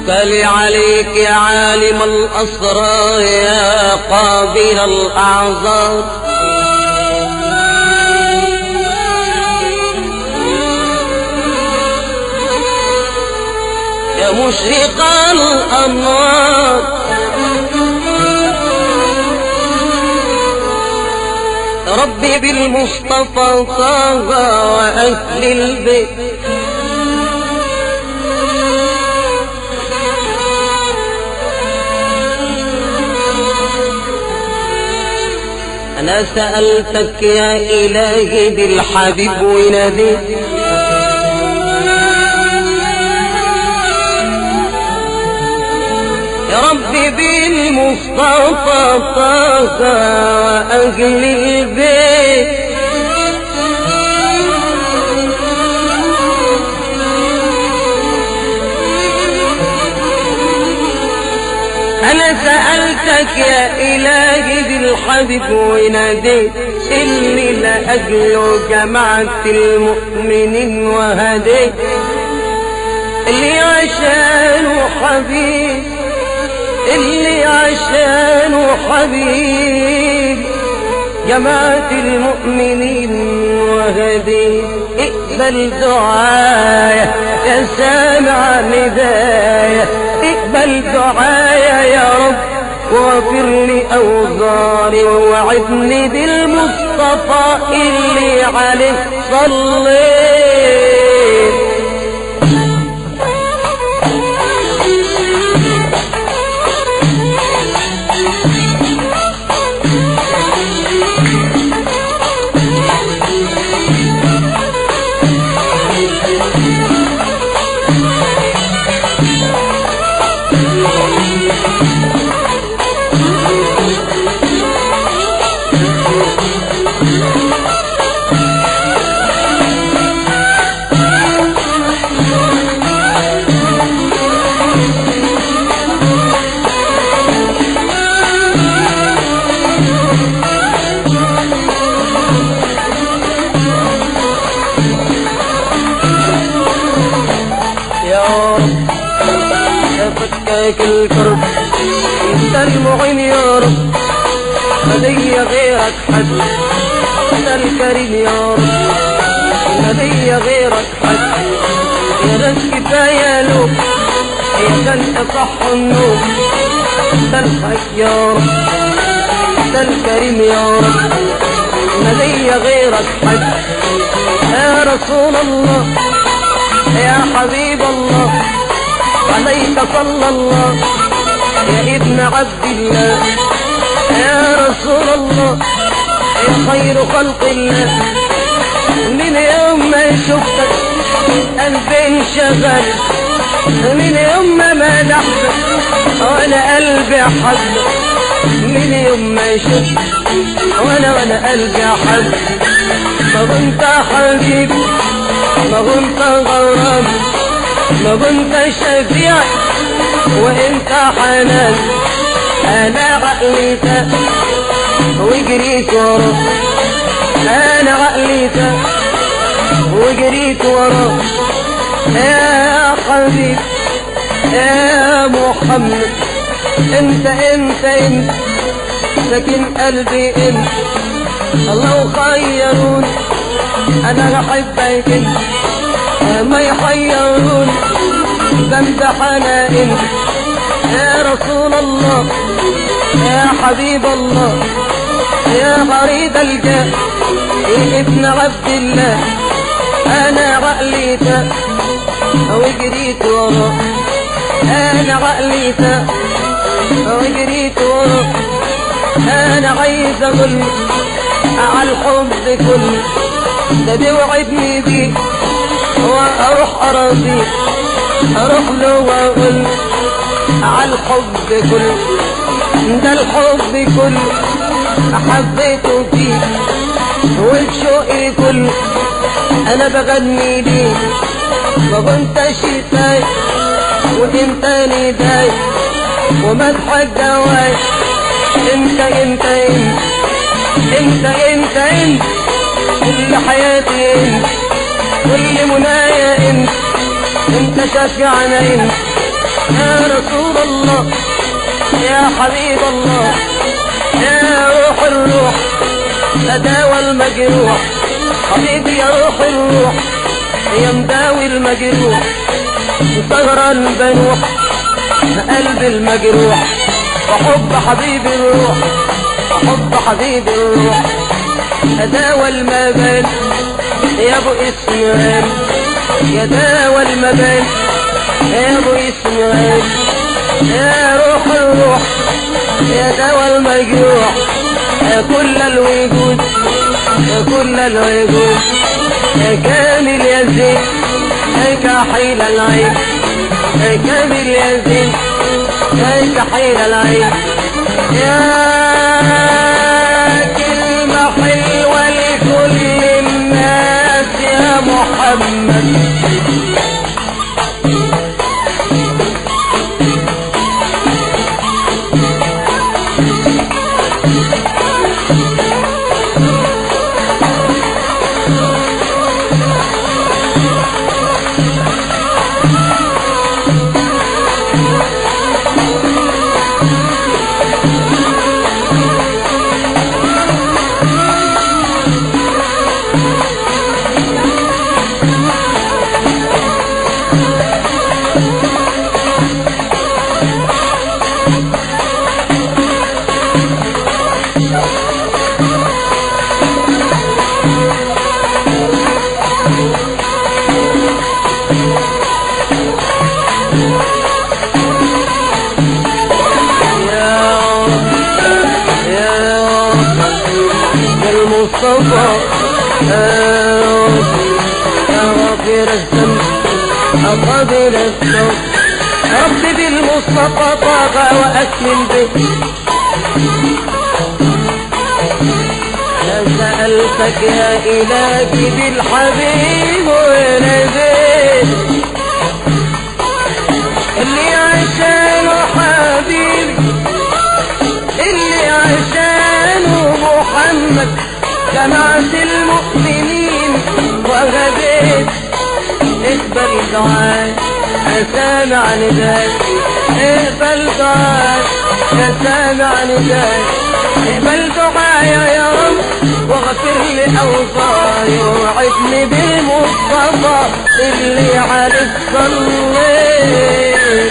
توكلي عليك يا عالم الأسرار يا قابل الأعذار يا مشرق الأنوار ربي بالمصطفى طه وأهل البيت أنا سألتك يا إلهي بالحبيب ونبي يا ربي بالمصطفى طه وأهل البيت أنا سألتك يا إلهي بالحبيب وناديت اللي لأجله جمعت المؤمنين وهديت اللي عشانه حبيب اللي عشانه حبيب جماعة المؤمنين وهديت اقبل دعايا يا سامع ندايا اقبل دعايا يا رب واغفر لي اوزاري ووعدني بالمصطفى اللي عليه صليت يا رب يا فكاك الكرب انت المعين يا رب لدي غيرك حد انت الكريم يا رب لدي غيرك حد يا ناس كفاية لوم يا انت صح النوم انت الحي يا رب انت الكريم يا رب لدي غيرك حد يا رسول الله يا حبيب الله عليك صلى الله يا ابن عبد الله يا رسول الله يا خير خلق الله من يوم ما شفتك قلبي انشغل من يوم ما مدحتك وانا قلبي حب من يوم ما شفتك وانا وانا قلبي حب ما كنت حبيبي ما كنت غرام ما كنت شفيع وانت حنان انا عقلي تاب وجريت وراه انا عقلي تاب وجريت وراه يا حبيب يا محمد انت انت انت ساكن قلبي انت الله خيروني انا احبك انت ما يحيرون بمدحنا انت يا رسول الله يا حبيب الله يا غريب الجاه يا ابن عبد الله انا عقلي تاب وجريت وراه انا عقلي تاب وجريت وراه انا عايز اقول على الحب كله ده بيوعدني بيه واروح اراضيه اروح له واقول على الحب كله ده الحب كله حبيته فيه والشوق كله انا بغني ليه ما كنتش شتاي وانت نداي ومدحك جواي انت انت انت انت انت انت كل حياتي انت كل منايا انت انت شافعنا انت يا رسول الله يا حبيب الله يا روح الروح أداوى المجروح حبيبي يا روح الروح يا مداوي المجروح وثغر البنوح قلب المجروح وحب حبيب الروح وحب حبيب الروح أداوى المبان يا ابو اسماعيل يا داوى المبان يا ابو اسماعيل يا روح الروح يا دواء المجروح يا كل الوجود يا كل الوجود يا كامل يا زين يا كحيل العين يا كامل يا زين يا كحيل العين يا كلمة حلوة لكل الناس يا محمد يا رب يا رب بالمصطفى يا رب يا غفير الذنب أقبل التوب رب بالمصطفى طاغى وأكمل به لا سألتك يا إلهي بالحبيب ونبيل اللي عشانه حبيبي اللي عشانه محمد جمعت المؤمنين وغديت اقبل دعاء يا سامع نداء اقبل دعاء يا سامع نداء اقبل دعاء يا رب واغفر لي اوصاي ووعدني بالمصطفى اللي عليك صليت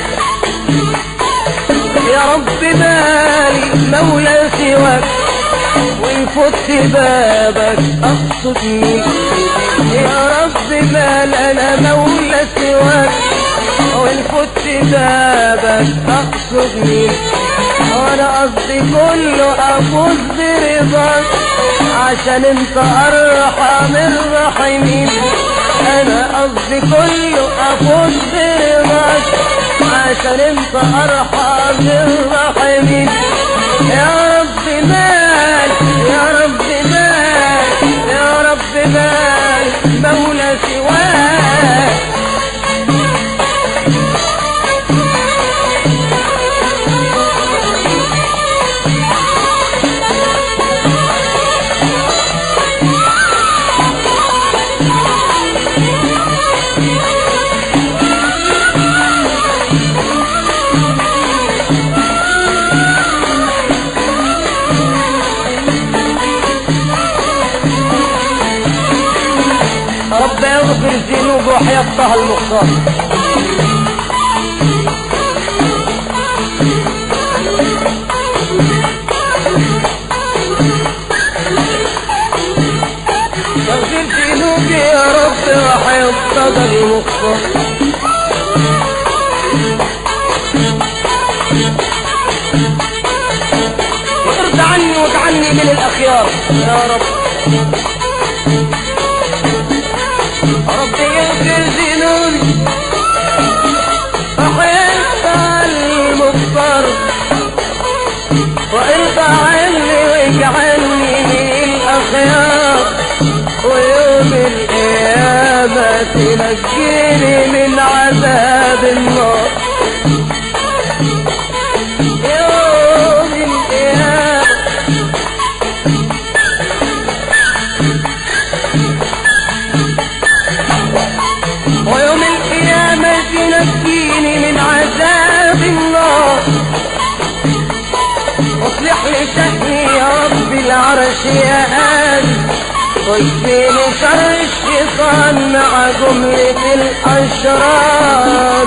يا رب مالي مولى سواك وإن فت بابك أقصدني يا رب مال أنا مولى سواك وإن فت بابك أقصدني وأنا قصدي كله أفوز برضاك عشان انت أرحم الراحمين أنا قصدي كله أفوز برضاك عشان انت ارحم الراحمين يا رب مال يا رب مال يا رب مال مولى سواك رب يغفر الذنوب وحياة طه المختار اغفر ذنوبي يا رب وحياة طه المختار وارضى عني واجعلني من الاخيار يا رب ربي يغفر ذنوبي أحب المضطر وارضى عني واجعلني من الأخيار ويوم القيامة تنجيني من عذاب النار يوم القيامة ويكفيني شر الشيطان مع جملة الأشرار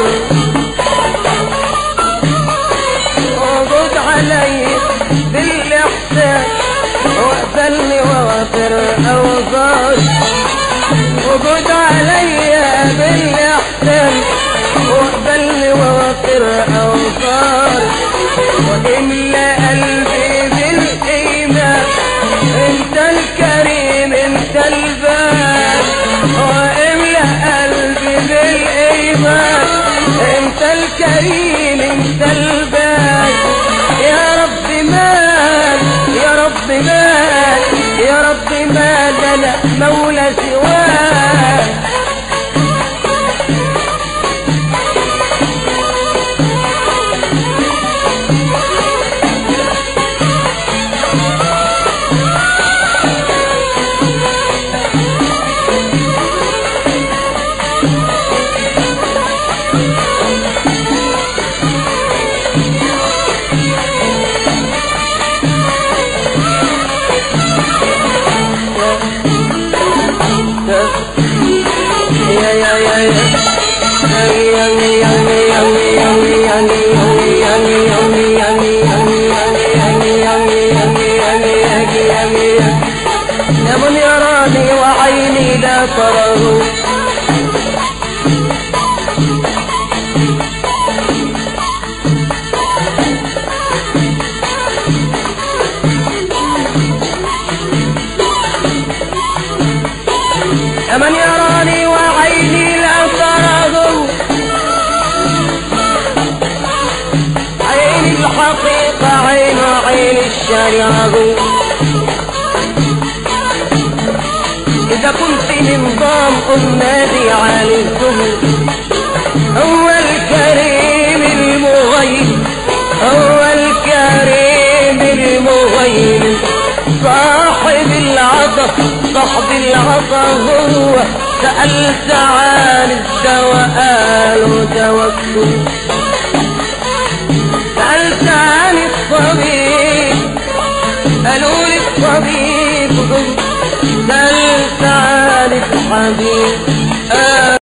وجود علي بالإحسان واقبلني وغفر أوزاري وجود علي بالإحسان واقبلني وغفر أوزاري وإملى قلبي بالإيمان انت الكريم انت الباب وإملى قلبي بالإيمان انت الكريم انت الباب يا رب مال يا رب مال يا رب مال لا مولى سواك يا يا يا يا يا من يراني وعيني لا تراه يا من يراني وعيني لا تراه عين الحقيقة عين عين الشريعة إذا كنت نظام النادي عليكم هو الكريم المغيب هو الكريم المغيب صاحب العطف صاحب العطا هو سألت عن الدواء قالوا توكل سألت عن الطبيب قالوا لي الطبيب سألت عن الحبيب